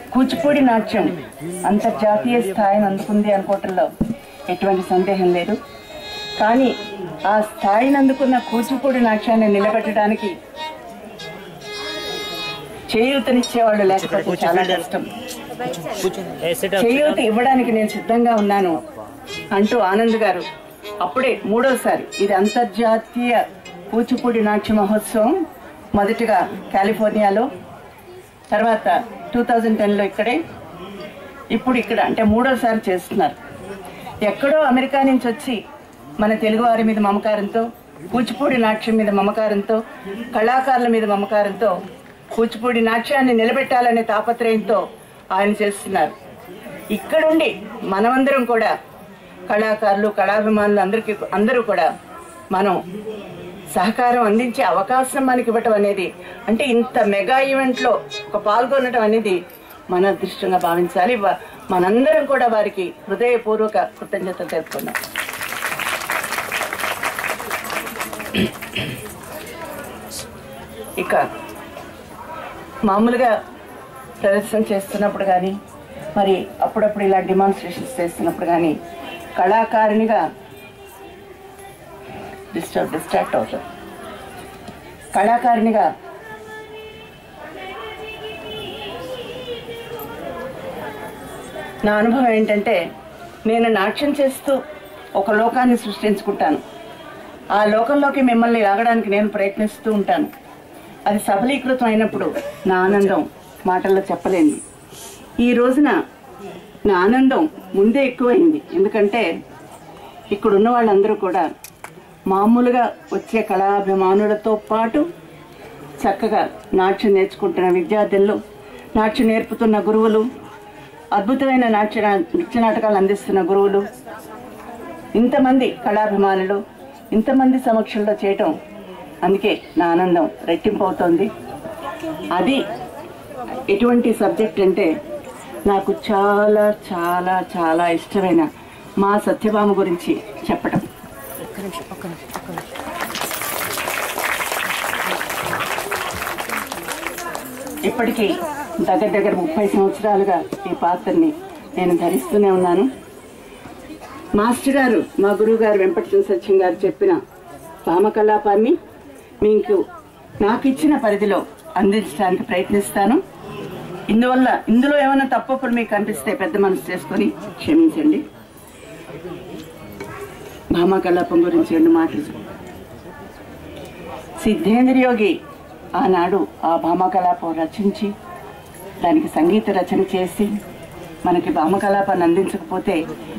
కూచిపూడి నాట్యం అంతర్జాతీయ స్థాయిని అందుకుంది అనుకోవటంలో ఎటువంటి సందేహం లేదు కానీ ఆ స్థాయిని అందుకున్న కూచిపూడి నాట్యాన్ని నిలబెట్టడానికి చేయూతనిచ్చేవాళ్ళు లేకపోతే చాలా కష్టం చేయూత ఇవ్వడానికి నేను సిద్ధంగా ఉన్నాను అంటూ ఆనంద్ గారు అప్పుడే మూడోసారి ఇది అంతర్జాతీయ కూచిపూడి నాట్య మహోత్సవం మొదటిగా కాలిఫోర్నియాలో తర్వాత టూ థౌజండ్ టెన్లో ఇక్కడే ఇప్పుడు ఇక్కడ అంటే మూడోసారి చేస్తున్నారు ఎక్కడో అమెరికా నుంచి వచ్చి మన తెలుగువారి మీద మమకారంతో కూచిపూడి నాట్యం మీద మమకారంతో కళాకారుల మీద మమకారంతో కూచిపూడి నాట్యాన్ని నిలబెట్టాలనే తాపత్రయంతో ఆయన చేస్తున్నారు ఇక్కడుండి మనమందరం కూడా కళాకారులు కళాభిమానులు అందరికీ అందరూ కూడా మనం సహకారం అందించే అవకాశం మనకి ఇవ్వటం అనేది అంటే ఇంత మెగా ఈవెంట్లో ఒక పాల్గొనడం అనేది మన అదృష్టంగా భావించాలి వ- మనందరం కూడా వారికి హృదయపూర్వక కృతజ్ఞతలు తెలుపుకున్నాం ఇక మామూలుగా ప్రదర్శన చేస్తున్నప్పుడు కానీ మరి అప్పుడప్పుడు ఇలా డిమాన్స్ట్రేషన్స్ చేస్తున్నప్పుడు కానీ కళాకారునిగా డిస్టర్బ్ డిస్ట్రాక్ట్ అవుతాం కళాకారునిగా నా అనుభవం ఏంటంటే నేను నాట్యం చేస్తూ ఒక లోకాన్ని సృష్టించుకుంటాను ఆ లోకంలోకి మిమ్మల్ని లాగడానికి నేను ప్రయత్నిస్తూ ఉంటాను అది సఫలీకృతం అయినప్పుడు నా ఆనందం మాటల్లో చెప్పలేంది ఈ రోజున నా ఆనందం ముందే ఎక్కువైంది ఎందుకంటే ఇక్కడ ఉన్న వాళ్ళందరూ కూడా మామూలుగా వచ్చే కళాభిమానులతో పాటు చక్కగా నాట్యం నేర్చుకుంటున్న విద్యార్థులు నాట్యం నేర్పుతున్న గురువులు అద్భుతమైన నాట్య నృత్య నాటకాలు అందిస్తున్న గురువులు ఇంతమంది కళాభిమానులు ఇంతమంది సమక్షంలో చేయటం అందుకే నా ఆనందం రెట్టింపు అవుతోంది అది ఎటువంటి సబ్జెక్ట్ అంటే నాకు చాలా చాలా చాలా ఇష్టమైన మా సత్యభామ గురించి చెప్పటం ఇప్పటికీ దగ్గర దగ్గర ముప్పై సంవత్సరాలుగా ఈ పాత్రని నేను ధరిస్తూనే ఉన్నాను మాస్టర్ గారు మా గురువు గారు వెంపటి సత్యం గారు చెప్పిన భామకలాపాన్ని మీకు నాకు ఇచ్చిన పరిధిలో అందించడానికి ప్రయత్నిస్తాను ఇందువల్ల ఇందులో ఏమైనా తప్పప్పుడు మీకు కనిపిస్తే పెద్ద మనసు చేసుకొని క్షమించండి భామకలాపం గురించి రెండు మాటలు సిద్ధేంద్ర యోగి ఆనాడు ఆ భామకలాపం రచించి దానికి సంగీత రచన చేసి మనకి భామకలాపాన్ని అందించకపోతే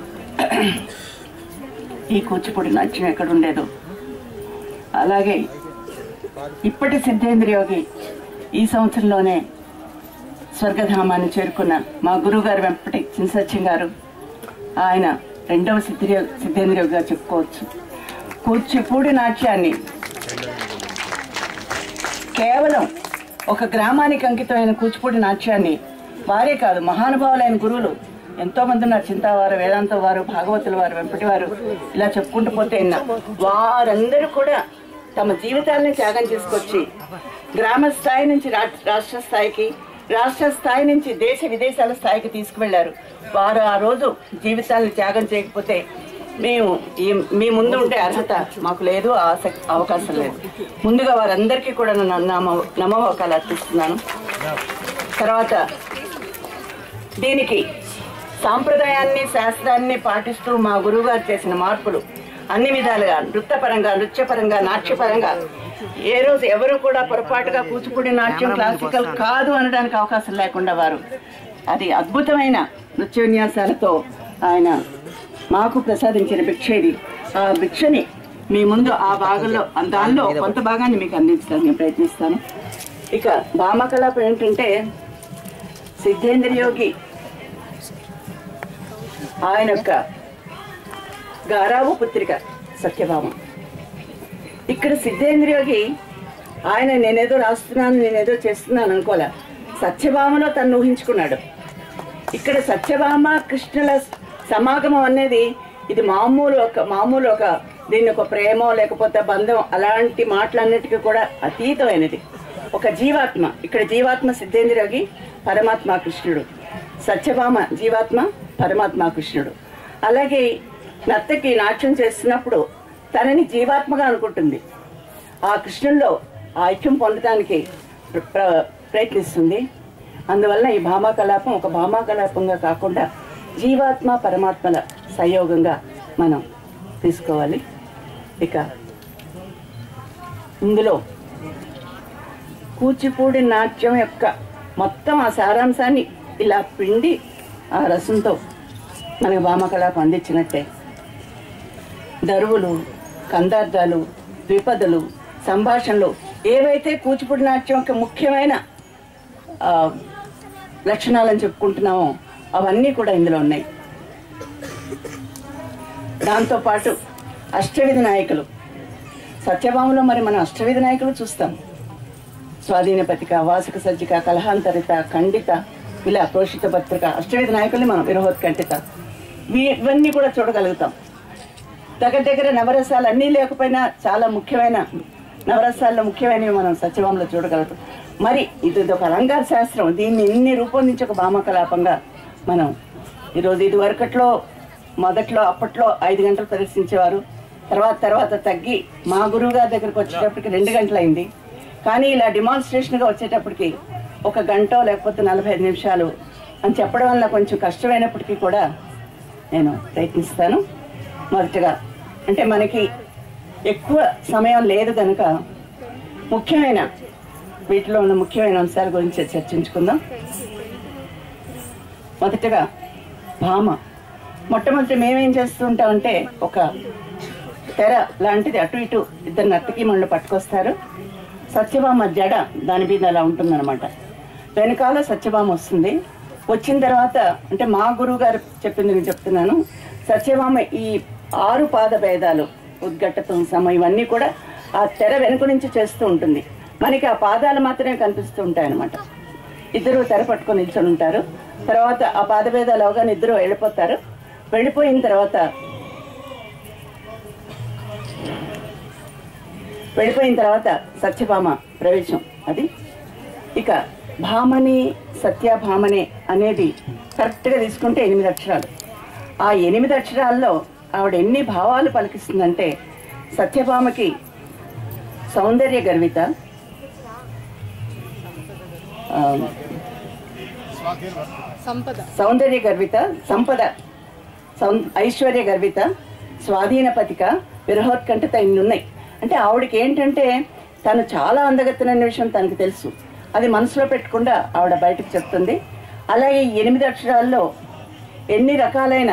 ఈ కూచిపూడి నాట్యం ఎక్కడ ఉండేదో అలాగే ఇప్పటి సిద్ధేంద్ర యోగి ఈ సంవత్సరంలోనే స్వర్గధామాన్ని చేరుకున్న మా గురువుగారు వెంపటి చిన్సత్యం గారు ఆయన రెండవ సిద్ధి సిద్ధేంద్ర యోగిగా చెప్పుకోవచ్చు కూచిపూడి నాట్యాన్ని కేవలం ఒక గ్రామానికి అంకితమైన కూచిపూడి నాట్యాన్ని వారే కాదు మహానుభావులైన గురువులు ఎంతో మంది ఉన్నారు చింతావారు వేదాంత వారు భాగవతుల వారు వెంపటి వారు ఇలా చెప్పుకుంటూ పోతే విన్నా. వారందరూ కూడా తమ జీవితాలని త్యాగం చేసుకొచ్చి గ్రామ స్థాయి నుంచి రా- రాష్ట్ర స్థాయికి రాష్ట్ర స్థాయి నుంచి దేశ విదేశాల స్థాయికి తీసుకువెళ్లారు వారు ఆ రోజు జీవితాలను త్యాగం చేయకపోతే మేము ఈ మీ ముందు ఉండే అర్హత మాకు లేదు ఆ ఆసక్తి అవకాశం లేదు ముందుగా వారందరికీ కూడా నేను నమ నమోకాలు అర్పిస్తున్నాను తర్వాత దీనికి సాంప్రదాయాన్ని శాస్త్రాన్ని పాటిస్తూ మా గురువుగారు చేసిన మార్పులు అన్ని విధాలుగా నృత్యపరంగా నృత్యపరంగా నాట్యపరంగా ఏ రోజు ఎవరు కూడా పొరపాటుగా కూచిపూడి నాట్యం క్లాసికల్ కాదు అనడానికి అవకాశం లేకుండా వారు అది అద్భుతమైన నృత్య విన్యాసాలతో ఆయన మాకు ప్రసాదించిన భిక్ష ఇది ఆ భిక్షని మీ ముందు ఆ భాగంలో దానిలో కొంత భాగాన్ని మీకు అందించడానికి నేను ప్రయత్నిస్తాను ఇక భామకలాపం ఏంటంటే సిద్ధేంద్ర యోగి ఆయన యొక్క గారావు పుత్రిక సత్యభామ ఇక్కడ సిద్ధేంద్ర యోగి ఆయన నేనేదో రాస్తున్నాను నేనేదో చేస్తున్నాను అనుకోలే సత్యభామలో తను ఊహించుకున్నాడు ఇక్కడ సత్యభామ కృష్ణుల సమాగమం అనేది ఇది మామూలు ఒక మామూలు ఒక దీన్ని ఒక ప్రేమ లేకపోతే బంధం అలాంటి మాటలన్నిటికీ కూడా అతీతమైనది ఒక జీవాత్మ ఇక్కడ జీవాత్మ సిద్ధేంద్రయోగి పరమాత్మ కృష్ణుడు సత్యభామ జీవాత్మ పరమాత్మ కృష్ణుడు అలాగే నర్తకి నాట్యం చేస్తున్నప్పుడు తనని జీవాత్మగా అనుకుంటుంది ఆ కృష్ణుల్లో ఆ ఐక్యం పొందడానికి ప్ర- ప్ర- ప్రయత్నిస్తుంది అందువల్ల ఈ భామా కలాపం ఒక భామా కలాపంగా కాకుండా జీవాత్మ పరమాత్మల సంయోగంగా మనం తీసుకోవాలి ఇక ఇందులో కూచిపూడి నాట్యం యొక్క మొత్తం ఆ సారాంశాన్ని ఇలా పిండి ఆ రసంతో మనకు భామకళాపం అందించినట్టే దరువులు కందార్థాలు ద్విపదలు సంభాషణలు ఏవైతే కూచిపూడి నాట్యం యొక్క ముఖ్యమైన ఆ, లక్షణాలని చెప్పుకుంటున్నామో అవన్నీ కూడా ఇందులో ఉన్నాయి దాంతోపాటు అష్టవిధి నాయకులు సత్యభామలో మరి మనం అష్టవిధి నాయకులు చూస్తాం స్వాధీన పత్రిక వాసక సజ్జిక కలహాంతరిత ఖండిత ఇలా ప్రోషిత పత్రిక అష్టవిధ నాయకుల్ని మనం విరోధోత్కంఠిత వీ- ఇవన్నీ కూడా చూడగలుగుతాం దగ్గర దగ్గర నవరసాలు అన్నీ లేకపోయినా చాలా ముఖ్యమైన నవరసాల్లో ముఖ్యమైనవి మనం సత్యభామలో చూడగలుగుతాం మరి ఇది ఒక అలంకార శాస్త్రం దీన్ని ఇన్ని రూపొందించి ఒక భామకలాపంగా మనం ఈరోజు ఇది వరకట్లో మొదట్లో అప్పట్లో ఐదు గంటలు ప్రదర్శించేవారు తర్వాత తర్వాత తగ్గి మా గురువు గారి దగ్గరికి వచ్చేటప్పటికి రెండు గంటలు అయింది కానీ ఇలా డిమాన్స్ట్రేషన్గా వచ్చేటప్పటికి ఒక గంట లేకపోతే నలభై ఐదు నిమిషాలు అని చెప్పడం వల్ల కొంచెం కష్టమైనప్పటికీ కూడా నేను ప్రయత్నిస్తాను మొదటగా అంటే మనకి ఎక్కువ సమయం లేదు కనుక ముఖ్యమైన వీటిలో ఉన్న ముఖ్యమైన అంశాల గురించి చర్చించుకుందాం మొదటగా భామ మొట్టమొదటి మేమేం చేస్తుంటామంటే ఒక తెర లాంటిది అటు ఇటు ఇద్దరు నర్తకి మళ్ళీ పట్టుకొస్తారు సత్యభామ జడ దాని మీద అలా ఉంటుందన్నమాట వెనకాల సత్యభామ వస్తుంది వచ్చిన తర్వాత అంటే మా గురువు గారు చెప్పింది నేను చెప్తున్నాను సత్యభామ ఈ ఆరు పాద భేదాలు ఉద్గట్టతం సమ ఇవన్నీ కూడా ఆ తెర వెనుక నుంచి చేస్తూ ఉంటుంది మనకి ఆ పాదాలు మాత్రమే కనిపిస్తూ ఉంటాయి అన్నమాట ఇద్దరు తెర పట్టుకొని నిల్చొని ఉంటారు తర్వాత ఆ పాదభేదాలు అవగానే ఇద్దరు వెళ్ళిపోతారు వెళ్ళిపోయిన తర్వాత వెళ్ళిపోయిన తర్వాత సత్యభామ ప్రవేశం అది ఇక భామని సత్యభామనే అనేది కరెక్ట్గా తీసుకుంటే ఎనిమిది అక్షరాలు ఆ ఎనిమిది అక్షరాల్లో ఆవిడ ఎన్ని భావాలు పలికిస్తుందంటే సత్యభామకి సౌందర్య గర్విత ఆ, సంపద సౌందర్య గర్విత సంపద సౌం- ఐశ్వర్య గర్విత స్వాధీన పతిక విరహోత్కంఠత ఇన్ని ఉన్నాయి అంటే ఆవిడకి ఏంటంటే తను చాలా అందగత్తెనన్న విషయం తనకు తెలుసు అది మనసులో పెట్టకుండా ఆవిడ బయటకు చెప్తుంది అలాగే ఈ ఎనిమిది అక్షరాల్లో ఎన్ని రకాలైన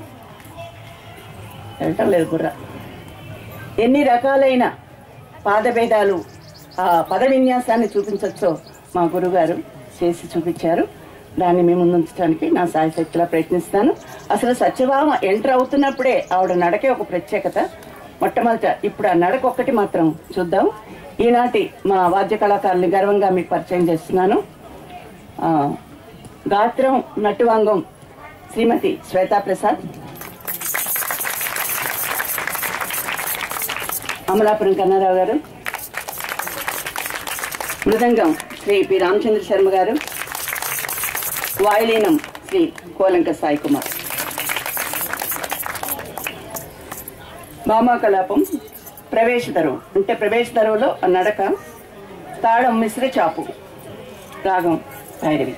వెళ్ళటం లేదు గుర్ర ఎన్ని రకాలైన పాదభేదాలు ఆ పద విన్యాసాన్ని చూపించవచ్చో మా గురుగారు చేసి చూపించారు దాన్ని మేము ముందుంచడానికి నా సాయశక్తిలా ప్రయత్నిస్తాను అసలు సత్యభామ ఎంటర్ అవుతున్నప్పుడే ఆవిడ నడకే ఒక ప్రత్యేకత మొట్టమొదట ఇప్పుడు ఆ నడక ఒక్కటి మాత్రం చూద్దాం ఈనాటి మా వాద్య కళాకారుల్ని గర్వంగా మీకు పరిచయం చేస్తున్నాను ఆ, గాత్రం నటువాంగం శ్రీమతి శ్వేతా ప్రసాద్ అమలాపురం కన్నారావు గారు మృదంగం శ్రీ పి రామచంద్ర శర్మ గారు వాయులీనం శ్రీ కోలంక సాయి కుమార్ భామా కలాపం ప్రవేశ దరువు అంటే ప్రవేశ దరువులో ఆ నడక తాళం మిశ్ర చాపు రాగం Bhairavi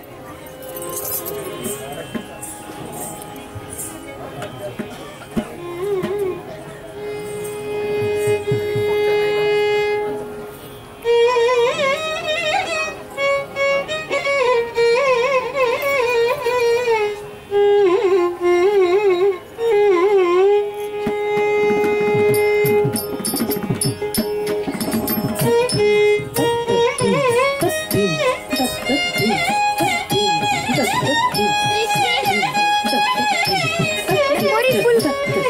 memory full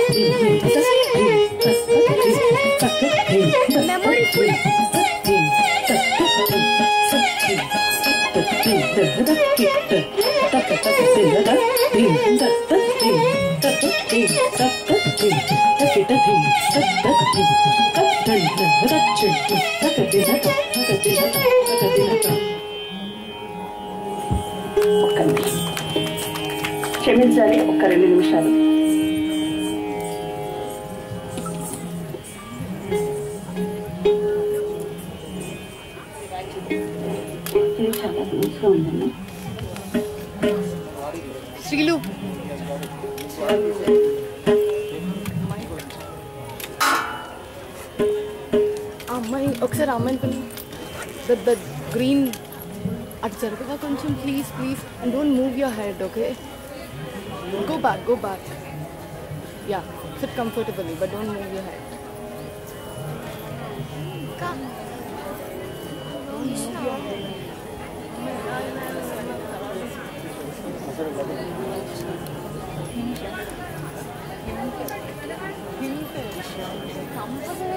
memory full ఒక్క నిమిషం క్షమించాలి ఒక్క రెండు నిమిషాలు ఇది చాలా లూజ్గా ఉందండి శ్రీలు ఆ అమ్మాయి ఒకసారి ఆ అమ్మాయిని పిలు ద ద గ్రీన్ అటు జరుగుగా కొంచెం please please and don't move your head okay go back go back yeah sit comfortably but don't move your head compulsory